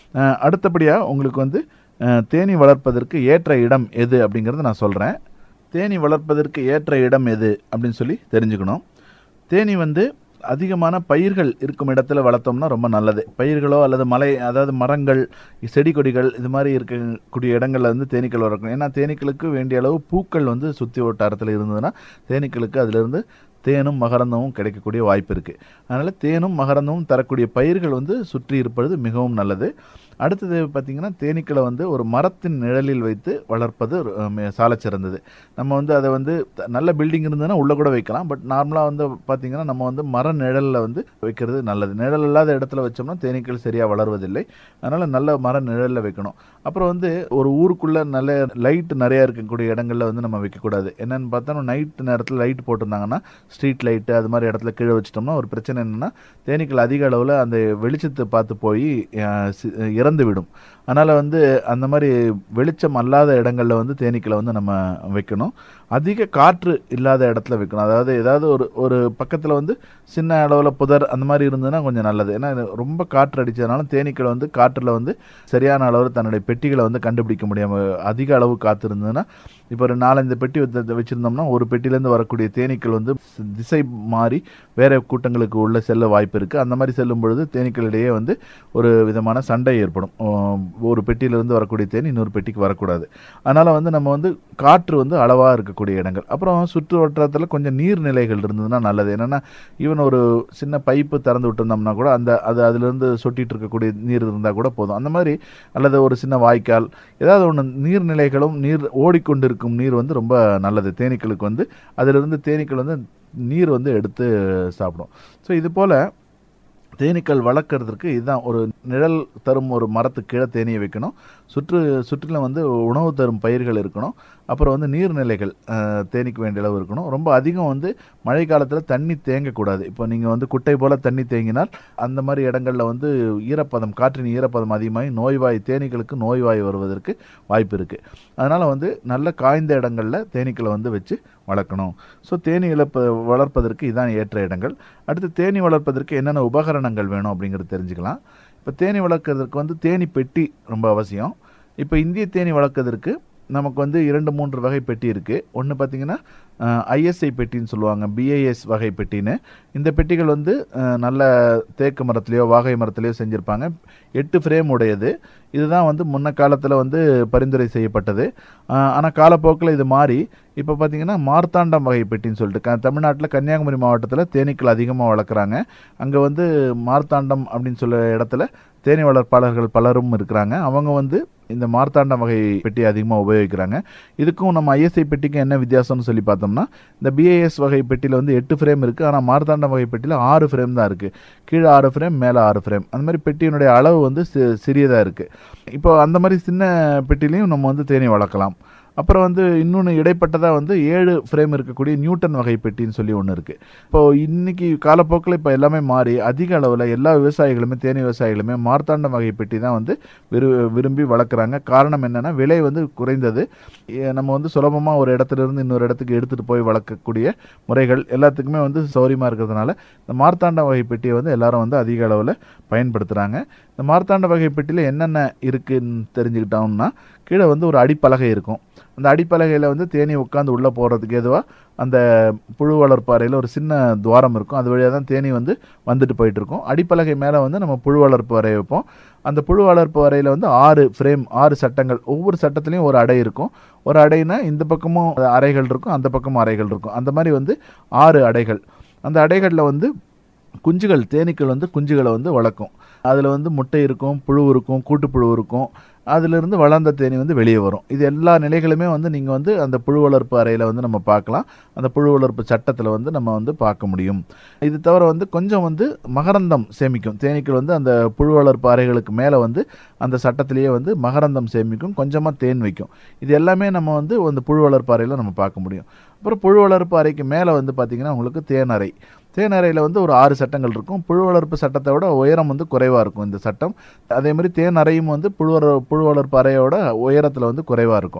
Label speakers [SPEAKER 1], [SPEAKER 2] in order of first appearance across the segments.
[SPEAKER 1] அஹ், அடுத்தபடியா உங்களுக்கு வந்து அஹ், தேனீ வளர்ப்பதற்கு ஏற்ற இடம் எது அப்படிங்கிறத நான் சொல்கிறேன் தேனீ வளர்ப்பதற்கு ஏற்ற இடம் எது அப்படின்னு சொல்லி தெரிஞ்சுக்கணும் தேனீ வந்து அதிகமான பயிர்கள் இருக்கும் இடத்துல வளர்த்தோம்னா ரொம்ப நல்லது பயிர்களோ அல்லது மலை அதாவது மரங்கள் செடி கொடிகள் இது மாதிரி இருக்கக்கூடிய இடங்கள்ல வந்து தேனீக்கள் வளர்க்கணும் ஏன்னா தேனீக்களுக்கு வேண்டிய அளவு பூக்கள் வந்து சுற்றி வட்டாரத்தில் இருந்ததுன்னா தேனீக்களுக்கு அதிலிருந்து தேனும் மகரந்தமும் கிடைக்கக்கூடிய வாய்ப்பு இருக்குது அதனால் தேனும் மகரந்தமும் தரக்கூடிய பயிர்கள் வந்து சுற்றி இருப்பது மிகவும் நல்லது அடுத்தது பார்த்திங்கன்னா தேனீக்களை வந்து ஒரு மரத்தின் நிழலில் வைத்து வளர்ப்பது சாலச் சிறந்தது நம்ம வந்து அதை வந்து த- நல்ல பில்டிங் இருந்ததுன்னா உள்ளே கூட வைக்கலாம் பட் நார்மலாக வந்து பார்த்திங்கன்னா நம்ம வந்து மர நிழலில் வந்து வைக்கிறது நல்லது நிழல் இல்லாத இடத்துல வச்சோம்னா தேனீக்கள் சரியாக வளர்வதில்லை அதனால் நல்ல மர நிழலில் வைக்கணும் அப்புறம் வந்து ஒரு ஊருக்குள்ளே நல்ல லைட் நிறையா இருக்கக்கூடிய இடங்கள்ல வந்து நம்ம வைக்கக்கூடாது என்னென்னு பார்த்தா நைட் நேரத்தில் லைட் போட்டிருந்தாங்கன்னா ஸ்ட்ரீட் லைட்டு அது மாதிரி இடத்துல கீழே வச்சிட்டோம்னா ஒரு பிரச்சனை என்னென்னா தேனீக்கள் அதிக அளவில் அந்த வெளிச்சத்தை பார்த்து போய் அஹ், சி- இறந்து விடும் அதனால் வந்து அந்த மாதிரி வெளிச்சம் அல்லாத இடங்கள்ல வந்து தேனீக்களை வந்து நம்ம வைக்கணும் அதிக காற்று இல்லாத இடத்துல வைக்கணும் அதாவது ஏதாவது ஒரு ஒரு பக்கத்தில் வந்து சின்ன அளவில் புதர் அந்த மாதிரி இருந்ததுன்னா கொஞ்சம் நல்லது ஏன்னா இது ரொம்ப காற்று அடித்ததுனால தேனீக்கள் வந்து காற்றில் வந்து சரியான அளவில் தன்னுடைய பெட்டிகளை வந்து கண்டுபிடிக்க முடியாமல் அதிக அளவு காற்று இருந்ததுன்னா இப்போ ஒரு நாலஞ்சு பெட்டி வச்சு- வச்சிருந்தோம்னா ஒரு பெட்டியிலேருந்து வரக்கூடிய தேனீக்கள் வந்து ஸ்- திசை மாறி வேற கூட்டங்களுக்கு உள்ள செல்ல வாய்ப்பு இருக்குது அந்த மாதிரி செல்லும் பொழுது தேனீக்களிடையே வந்து ஒரு விதமான சண்டை ஏற்படும் உம், ஒரு பெட்டியிலிருந்து வரக்கூடிய தேனி இன்னொரு பெட்டிக்கு வரக்கூடாது அதனால் வந்து நம்ம வந்து காற்று வந்து அளவாக இருக்கக்கூடிய இடங்கள் அப்புறம் சுற்று வட்டாரத்தில் கொஞ்சம் நீர்நிலைகள் இருந்ததுன்னா நல்லது என்னென்னா ஈவன் ஒரு சின்ன பைப்பு திறந்து விட்டுருந்தோம்னா கூட அந்த அது அதிலிருந்து சொட்டிட்டு இருக்கக்கூடிய நீர் இருந்தால் கூட போதும் அந்த மாதிரி அல்லது ஒரு சின்ன வாய்க்கால் ஏதாவது ஒன்று நீர்நிலைகளும் நீர் ஓடிக்கொண்டிருக்கும் நீர் வந்து ரொம்ப நல்லது தேனீக்களுக்கு வந்து அதிலிருந்து தேனீக்கள் வந்து நீர் வந்து எடுத்து சாப்பிடும் ஸோ இது போல் தேனீக்கள் வளர்க்குறதுக்கு இதுதான் ஒரு நிழல் தரும் ஒரு மரத்துக்கு கீழே தேனீயை வைக்கணும் சுற்று சுற்றிலும் வந்து உணவு தரும் பயிர்கள் இருக்கணும் அப்புறம் வந்து நீர்நிலைகள் அஹ், தேனீக்கு வேண்டிய அளவு இருக்கணும் ரொம்ப அதிகம் வந்து மழை காலத்தில் தண்ணி தேங்கக்கூடாது இப்போ நீங்கள் வந்து குட்டை போல் தண்ணி தேங்கினால் அந்த மாதிரி இடங்களில் வந்து ஈரப்பதம் காற்றின் ஈரப்பதம் அதிகமாகி நோய்வாய் தேனீக்களுக்கு நோய்வாய் வருவதற்கு வாய்ப்பு இருக்குது அதனால் வந்து நல்ல காய்ந்த இடங்களில் தேனீக்களை வந்து வச்சு வளர்க்கணும் ஸோ தேனீ இழப்ப வளர்ப்பதற்கு இதான் ஏற்ற இடங்கள் அடுத்து தேனீ வளர்ப்பதற்கு என்னென்ன உபகரணங்கள் வேணும் அப்படிங்கிறது தெரிஞ்சுக்கலாம் இப்போ தேனீ வளர்க்கறதுக்கு வந்து தேனீ பெட்டி ரொம்ப அவசியம் இப்போ இந்திய தேனீ வளர்க்கறதுக்கு நமக்கு வந்து இரண்டு மூன்று வகை பெட்டி இருக்குது ஒன்று பார்த்தீங்கன்னா ஐஎஸ்ஐ பெட்டின்னு சொல்லுவாங்க பிஐஎஸ் வகை பெட்டின்னு இந்த பெட்டிகள் வந்து அஹ், நல்ல தேக்கு மரத்துலேயோ வாகை மரத்துலேயோ செஞ்சுருப்பாங்க எட்டு ஃப்ரேம் உடையது இதுதான் வந்து முன்ன காலத்தில் வந்து பரிந்துரை செய்யப்பட்டது ஆனால் காலப்போக்கில் இது மாறி இப்போ பார்த்தீங்கன்னா மார்த்தாண்டம் வகை பெட்டின்னு சொல்லிட்டு க தமிழ்நாட்டில் கன்னியாகுமரி மாவட்டத்தில் தேனீக்கள் அதிகமாக வளர்க்குறாங்க அங்கே வந்து மார்த்தாண்டம் அப்படின்னு சொல்ல இடத்துல தேனீ வளர்ப்பாளர்கள் பலரும் இருக்கிறாங்க அவங்க வந்து இந்த மார்த்தாண்டம் வகை பெட்டி அதிகமாக உபயோகிக்கிறாங்க இதுக்கும் நம்ம ஐஎஸ்ஐ பெட்டிக்கும் என்ன வித்தியாசம்னு சொல்லி பார்த்தோம்னா இந்த பிஏஎஸ் வகை பெட்டியில் வந்து எட்டு ஃப்ரேம் இருக்குது ஆனால் மார்த்தாண்டம் வகை பெட்டியில் ஆறு ஃப்ரேம் தான் இருக்குது கீழே ஆறு ஃப்ரேம் மேலே ஆறு ஃப்ரேம் அந்த மாதிரி பெட்டியினுடைய அளவு வந்து சி சிறியதாக இருக்குது இப்போ அந்த மாதிரி சின்ன பெட்டிலையும் நம்ம வந்து தேனீ வளர்க்கலாம் அப்புறம் வந்து இன்னொன்று இடைப்பட்டதாக வந்து ஏழு ஃப்ரேம் இருக்கக்கூடிய நியூட்டன் வகை பெட்டின்னு சொல்லி ஒன்று இருக்குது இப்போ இன்னைக்கு காலப்போக்கில் இப்போ எல்லாமே மாறி அதிக அளவில் எல்லா விவசாயிகளுமே தேனீ விவசாயிகளுமே மார்த்தாண்டம் வகை பெட்டி தான் வந்து விரு விரும்பி வளர்க்குறாங்க காரணம் என்னென்னா விலை வந்து குறைந்தது ஏ- நம்ம வந்து சுலபமாக ஒரு இடத்துல இருந்து இன்னொரு இடத்துக்கு எடுத்துகிட்டு போய் வளர்க்கக்கூடிய முறைகள் எல்லாத்துக்குமே வந்து சௌரியமாக இருக்கிறதுனால இந்த மார்த்தாண்ட வகை பெட்டியை வந்து எல்லாரும் வந்து அதிக அளவில் பயன்படுத்துகிறாங்க இந்த மார்த்தாண்ட வகை பெட்டியில் என்னென்ன இருக்குன்னு தெரிஞ்சுக்கிட்டோம்னா கீழே வந்து ஒரு அடிப்பலகை இருக்கும் அந்த அடிப்பலகையில் வந்து தேனி உட்காந்து உள்ளே போகிறதுக்கு எதுவாக அந்த புழு வளர்ப்பு அறையில் ஒரு சின்ன துவாரம் இருக்கும் அது வழியாக தான் தேனி வந்து வந்துட்டு போயிட்டு இருக்கும் அடிப்பலகை மேலே வந்து நம்ம புழு வளர்ப்பு அறை வைப்போம் அந்த புழு வளர்ப்பு அறையில் வந்து ஆறு ஃப்ரேம் ஆறு சட்டங்கள் ஒவ்வொரு சட்டத்துலேயும் ஒரு அடை இருக்கும் ஒரு அடைனா இந்த பக்கமும் அறைகள் இருக்கும் அந்த பக்கமும் அறைகள் இருக்கும் அந்த மாதிரி வந்து ஆறு அடைகள் அந்த அடைகளில் வந்து குஞ்சுகள் தேனீக்கள் வந்து குஞ்சுகளை வந்து வளர்க்கும் அதில் வந்து முட்டை இருக்கும் புழு இருக்கும் கூட்டுப்புழு இருக்கும் அதிலிருந்து வளர்ந்த தேனி வந்து வெளியே வரும் இது எல்லா நிலைகளுமே வந்து நீங்கள் வந்து அந்த புழு வளர்ப்பு அறையில் வந்து நம்ம பார்க்கலாம் அந்த புழு வளர்ப்பு சட்டத்தில் வந்து நம்ம வந்து பார்க்க முடியும் இது தவிர வந்து கொஞ்சம் வந்து மகரந்தம் சேமிக்கும் தேனீக்கள் வந்து அந்த புழு வளர்ப்பு அறைகளுக்கு மேலே வந்து அந்த சட்டத்திலேயே வந்து மகரந்தம் சேமிக்கும் கொஞ்சமாக தேன் வைக்கும் இது எல்லாமே நம்ம வந்து அந்த புழு வளர்ப்பு அறையில் நம்ம பார்க்க முடியும் அப்புறம் புழு வளர்ப்பு அறைக்கு மேலே வந்து பார்த்திங்கன்னா உங்களுக்கு தேனறை தேனறையில் வந்து ஒரு ஆறு சட்டங்கள் இருக்கும் புழு வளர்ப்பு சட்டத்தை விட உயரம் வந்து குறைவாக இருக்கும் இந்த சட்டம் அதே மாதிரி தேன் அறையும் வந்து புழு வள- புழு வளர்ப்பு அறையோட உயரத்தில் வந்து குறைவாக இருக்கும்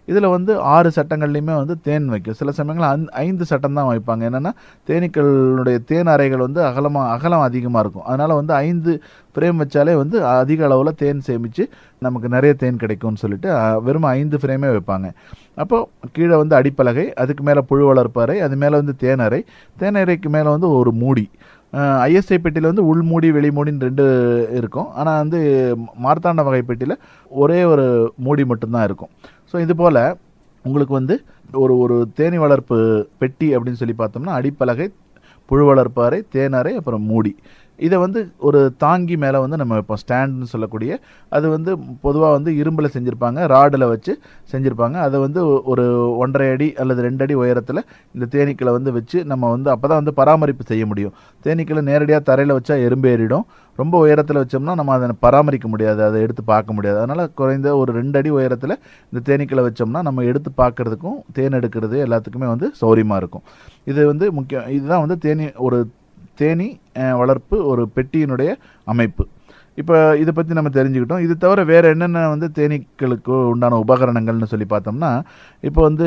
[SPEAKER 1] இதில் வந்து ஆறு சட்டங்கள்லையுமே வந்து தேன் வைக்கும் சில சமயங்கள் அந் ஐந்து சட்டம் தான் வைப்பாங்க என்னென்னா தேனீக்களுடைய தேன் அறைகள் வந்து அகலமாக அகலம் அதிகமாக இருக்கும் அதனால் வந்து ஐந்து ஃப்ரேம் வச்சாலே வந்து அதிக அளவில் தேன் சேமித்து நமக்கு நிறைய தேன் கிடைக்கும்னு சொல்லிட்டு அஹ், வெறும் ஐந்து ஃப்ரேமே வைப்பாங்க அப்போ கீழே வந்து அடிப்பலகை அதுக்கு மேலே புழு வளர்ப்பு அறை அது மேலே வந்து தேனறை தேனறைக்கு மேலே வந்து ஒரு மூடி ஐஎஸ்ஐ பெட்டியில் வந்து உள்மூடி வெளிமூடின்னு ரெண்டு இருக்கும் ஆனால் வந்து மார்த்தாண்ட வகை பெட்டியில் ஒரே ஒரு மூடி மட்டும்தான் இருக்கும் ஸோ இது போல் உங்களுக்கு வந்து ஒரு ஒரு தேனி வளர்ப்பு பெட்டி அப்படின்னு சொல்லி பார்த்தோம்னா அடிப்பலகை புழு வளர்ப்பு அறை தேனறை அப்புறம் மூடி இதை வந்து ஒரு தாங்கி மேலே வந்து நம்ம இப்போ ஸ்டாண்டுன்னு சொல்லக்கூடிய அது வந்து பொதுவாக வந்து இரும்பில் செஞ்சுருப்பாங்க ராடில் வச்சு செஞ்சுருப்பாங்க அதை வந்து ஒரு ஒன்றரை அடி அல்லது ரெண்டு அடி உயரத்தில் இந்த தேனீக்களை வந்து வச்சு நம்ம வந்து அப்போ தான் வந்து பராமரிப்பு செய்ய முடியும் தேனீக்களை நேரடியாக தரையில் வச்சா எறும்பு ஏறிடும் ரொம்ப உயரத்தில் வச்சோம்னா நம்ம அதை பராமரிக்க முடியாது அதை எடுத்து பார்க்க முடியாது அதனால் குறைந்த ஒரு ரெண்டு அடி உயரத்தில் இந்த தேனீக்களை வச்சோம்னா நம்ம எடுத்து பார்க்கறதுக்கும் தேன் எடுக்கிறது எல்லாத்துக்குமே வந்து சௌரியமாக இருக்கும் இது வந்து முக்கியம் இதுதான் வந்து தேனி ஒரு தேனி அஹ், வளர்ப்பு ஒரு பெட்டியினுடைய அமைப்பு இப்போ இதை பற்றி நம்ம தெரிஞ்சுக்கிட்டோம் இது தவிர வேறு என்னென்ன வந்து தேனீக்களுக்கு உண்டான உபகரணங்கள்னு சொல்லி பார்த்தோம்னா இப்போ வந்து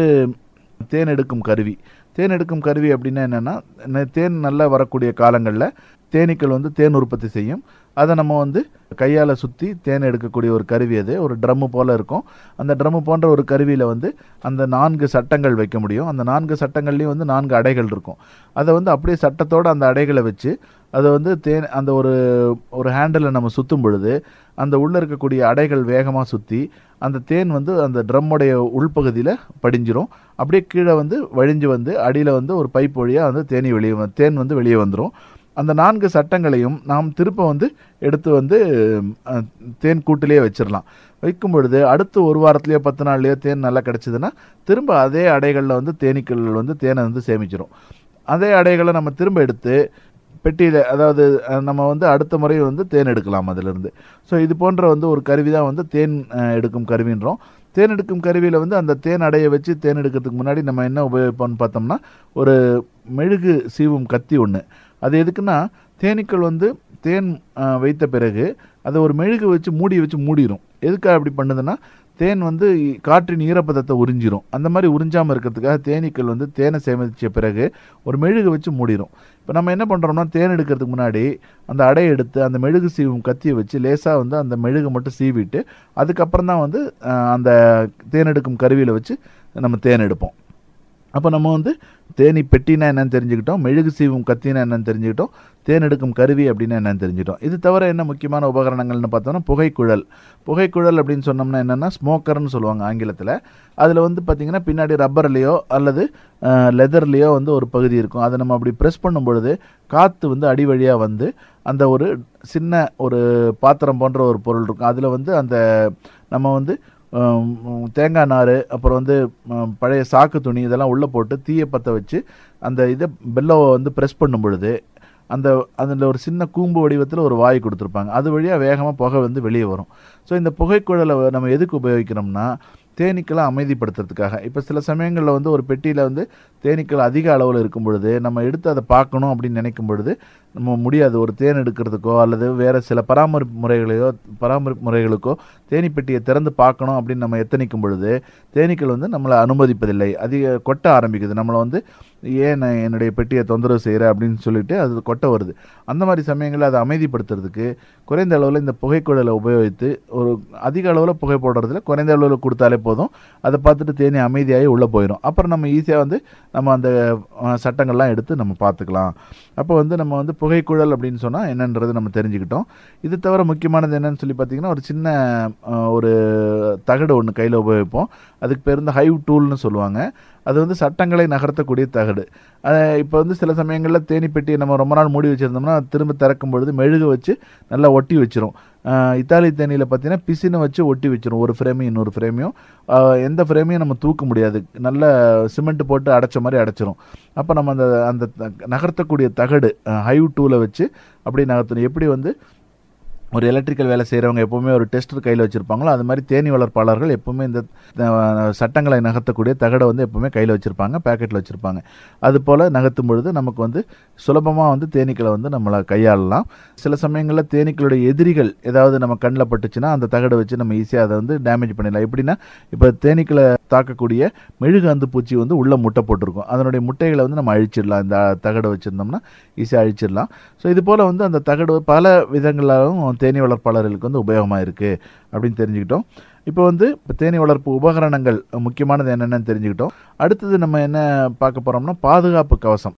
[SPEAKER 1] தேன் எடுக்கும் கருவி தேன் எடுக்கும் கருவி அப்படின்னா என்னென்னா தேன் நல்லா வரக்கூடிய காலங்களில் தேனீக்கள் வந்து தேன் உற்பத்தி செய்யும் அதை நம்ம வந்து கையால் சுற்றி தேன் எடுக்கக்கூடிய ஒரு கருவி அது ஒரு ட்ரம்மு போல் இருக்கும் அந்த ட்ரம்மு போன்ற ஒரு கருவியில் வந்து அந்த நான்கு சட்டங்கள் வைக்க முடியும் அந்த நான்கு சட்டங்கள்லேயும் வந்து நான்கு அடைகள் இருக்கும் அதை வந்து அப்படியே சட்டத்தோடு அந்த அடைகளை வச்சு அதை வந்து தேன் அந்த ஒரு ஒரு ஹேண்டில் நம்ம சுற்றும் பொழுது அந்த உள்ளே இருக்கக்கூடிய அடைகள் வேகமாக சுற்றி அந்த தேன் வந்து அந்த ட்ரம்முடைய உள்பகுதியில் படிஞ்சிரும் அப்படியே கீழே வந்து வழிஞ்சு வந்து அடியில் வந்து ஒரு பைப் வழியாக வந்து தேனி வெளியே வ- தேன் வந்து வெளியே வந்துடும் அந்த நான்கு சட்டங்களையும் நாம் திருப்ப வந்து எடுத்து வந்து அஹ், தேன் கூட்டிலேயே வச்சிடலாம் வைக்கும் பொழுது அடுத்து ஒரு வாரத்துலேயோ பத்து நாள்லையோ தேன் நல்லா கிடச்சிதுன்னா திரும்ப அதே அடைகளில் வந்து தேனீக்கள் வந்து தேனை வந்து சேமிச்சிரும் அதே அடைகளை நம்ம திரும்ப எடுத்து பெட்டியில் அதாவது அஹ், நம்ம வந்து அடுத்த முறை வந்து தேன் எடுக்கலாம் அதிலிருந்து ஸோ இது போன்ற வந்து ஒரு கருவி தான் வந்து தேன் அஹ், எடுக்கும் கருவின்றோம் தேன் எடுக்கும் கருவியில் வந்து அந்த தேன் அடையை வச்சு தேன் எடுக்கிறதுக்கு முன்னாடி நம்ம என்ன உபயோகிப்போம்னு பார்த்தோம்னா ஒரு மெழுகு சீவும் கத்தி ஒன்று அது எதுக்குன்னா தேனீக்கள் வந்து தேன் அஹ், வைத்த பிறகு அதை ஒரு மெழுகு வச்சு மூடி வச்சு மூடிடும் எதுக்காக அப்படி பண்ணுதுன்னா தேன் வந்து இ- காற்றின் ஈரப்பதத்தை உறிஞ்சிரும் அந்த மாதிரி உறிஞ்சாமல் இருக்கிறதுக்காக தேனீக்கள் வந்து தேனை சேமித்த பிறகு ஒரு மெழுகு வச்சு மூடிடும் இப்போ நம்ம என்ன பண்ணுறோம்னா தேன் எடுக்கிறதுக்கு முன்னாடி அந்த அடையை எடுத்து அந்த மெழுகு சீவும் கத்தியை வச்சு லேசாக வந்து அந்த மெழுகை மட்டும் சீவிட்டு அதுக்கப்புறம் தான் வந்து அஹ், அந்த தேன் எடுக்கும் கருவியில் வச்சு நம்ம தேன் எடுப்போம் அப்போ நம்ம வந்து தேனி பெட்டினா என்னன்னு தெரிஞ்சுக்கிட்டோம் மெழுகு சீவும் கத்தினா என்னன்னு தெரிஞ்சுக்கிட்டோம் தேன் எடுக்கும் கருவி அப்படின்னா என்னன்னு தெரிஞ்சுக்கிட்டோம் இது தவிர என்ன முக்கியமான உபகரணங்கள்னு பார்த்தோம்னா புகைக்குழல் புகைக்குழல் அப்படின்னு சொன்னோம்னா என்னென்னா ஸ்மோக்கர்னு சொல்லுவாங்க ஆங்கிலத்தில் அதில் வந்து பார்த்திங்கன்னா பின்னாடி ரப்பர்லேயோ அல்லது லெதர்லேயோ வந்து ஒரு பகுதி இருக்கும் அதை நம்ம அப்படி ப்ரெஸ் பண்ணும் பொழுது காற்று வந்து அடி வழியாக வந்து அந்த ஒரு சின்ன ஒரு பாத்திரம் போன்ற ஒரு பொருள் இருக்கும் அதில் வந்து அந்த நம்ம வந்து ஆம், தேங்காய் நார் அப்புறம் வந்து ம், பழைய சாக்கு துணி இதெல்லாம் உள்ளே போட்டு தீயை பற்ற வச்சு அந்த இதை பெல்லோவை வந்து ப்ரெஸ் பண்ணும் பொழுது அந்த அதில் ஒரு சின்ன கூம்பு வடிவத்தில் ஒரு வாய் கொடுத்துருப்பாங்க அது வழியாக வேகமாக புகை வந்து வெளியே வரும் ஸோ இந்த புகைக்குழலை நம்ம எதுக்கு உபயோகிக்கிறோம்னா தேனீக்களை அமைதிப்படுத்துறதுக்காக இப்போ சில சமயங்களில் வந்து ஒரு பெட்டியில் வந்து தேனீக்கள் அதிக அளவில் இருக்கும் பொழுது நம்ம எடுத்து அதை பார்க்கணும் அப்படின்னு நினைக்கும் பொழுது நம்ம முடியாது ஒரு தேன் எடுக்கிறதுக்கோ அல்லது வேறு சில பராமரிப்பு முறைகளையோ பராமரிப்பு முறைகளுக்கோ தேனி பெட்டியை திறந்து பார்க்கணும் அப்படின்னு நம்ம எத்தனிக்கும் பொழுது தேனீக்கள் வந்து நம்மளை அனுமதிப்பதில்லை அதிக கொட்ட ஆரம்பிக்குது நம்மளை வந்து ஏன் நான் என்னுடைய பெட்டியை தொந்தரவு செய்கிற அப்படின்னு சொல்லிட்டு அது கொட்ட வருது அந்த மாதிரி சமயங்களில் அதை அமைதிப்படுத்துறதுக்கு குறைந்த அளவில் இந்த புகைக்குழலை உபயோகித்து ஒரு அதிக அளவில் புகை போடுறதுல குறைந்த அளவில் கொடுத்தாலே போதும் அதை பார்த்துட்டு தேனி அமைதியாகி உள்ளே போயிடும் அப்புறம் நம்ம ஈஸியாக வந்து நம்ம அந்த அஹ், சட்டங்கள்லாம் எடுத்து நம்ம பார்த்துக்கலாம் அப்போ வந்து நம்ம வந்து புகைக்குழல் அப்படின்னு சொன்னால் என்னன்றது நம்ம தெரிஞ்சுக்கிட்டோம் இது தவிர முக்கியமானது என்னன்னு சொல்லி பார்த்தீங்கன்னா ஒரு சின்ன அஹ், ஒரு தகடு ஒன்று கையில் உபயோகிப்போம் அதுக்கு பேர் வந்து ஹைவ் டூல்னு சொல்லுவாங்க அது வந்து சட்டங்களை நகர்த்தக்கூடிய தகடு இப்போ வந்து சில சமயங்களில் தேனி பெட்டியை நம்ம ரொம்ப நாள் மூடி வச்சுருந்தோம்னா திரும்ப திறக்கும் பொழுது மெழுகு வச்சு நல்லா ஒட்டி வச்சிரும் அஹ், இத்தாலி தேனியில் பார்த்தீங்கன்னா பிசினை வச்சு ஒட்டி வச்சிரும் ஒரு ஃப்ரேமையும் இன்னொரு ஃப்ரேமையும் அஹ், எந்த ஃப்ரேமையும் நம்ம தூக்க முடியாது நல்ல சிமெண்ட் போட்டு அடைச்ச மாதிரி அடைச்சிரும் அப்போ நம்ம அந்த அந்த த- நகர்த்தக்கூடிய தகடு ஹைவ் டூலை வச்சு அப்படி நகர்த்தணும் எப்படி வந்து ஒரு எலக்ட்ரிக்கல் வேலை செய்கிறவங்க எப்போவுமே ஒரு டெஸ்டர் கையில் வச்சுருப்பாங்களோ அது மாதிரி தேனி வளர்ப்பாளர்கள் எப்போவுமே இந்த அஹ், சட்டங்களை நகர்த்தக்கூடிய தகடை வந்து எப்போவுமே கையில் வச்சுருப்பாங்க பேக்கெட்டில் வச்சுருப்பாங்க அது போல் நகர்த்தும் பொழுது நமக்கு வந்து சுலபமாக வந்து தேனீக்களை வந்து நம்மளை கையாளலாம் சில சமயங்களில் தேனீக்களுடைய எதிரிகள் ஏதாவது நம்ம கண்ணில் பட்டுச்சுன்னா அந்த தகடை வச்சு நம்ம ஈஸியாக அதை வந்து டேமேஜ் பண்ணிடலாம் எப்படின்னா இப்போ தேனீக்களை தாக்கக்கூடிய மெழுகாந்து பூச்சி வந்து உள்ள முட்டை போட்டிருக்கும் அதனுடைய முட்டைகளை வந்து நம்ம அழிச்சிடலாம் இந்த தகடை வச்சுருந்தோம்னா ஈஸியாக அழிச்சிடலாம் ஸோ இது போல் வந்து அந்த தகடு பல விதங்களாகவும் தேனி வளர்ப்பாளர்களுக்கு வந்து உபயோகமாக இருக்குது அப்படின்னு தெரிஞ்சுக்கிட்டோம் இப்போ வந்து இப்போ தேனி வளர்ப்பு உபகரணங்கள் முக்கியமானது என்னென்னு தெரிஞ்சுக்கிட்டோம் அடுத்தது நம்ம என்ன பார்க்க போகிறோம்னா பாதுகாப்பு கவசம்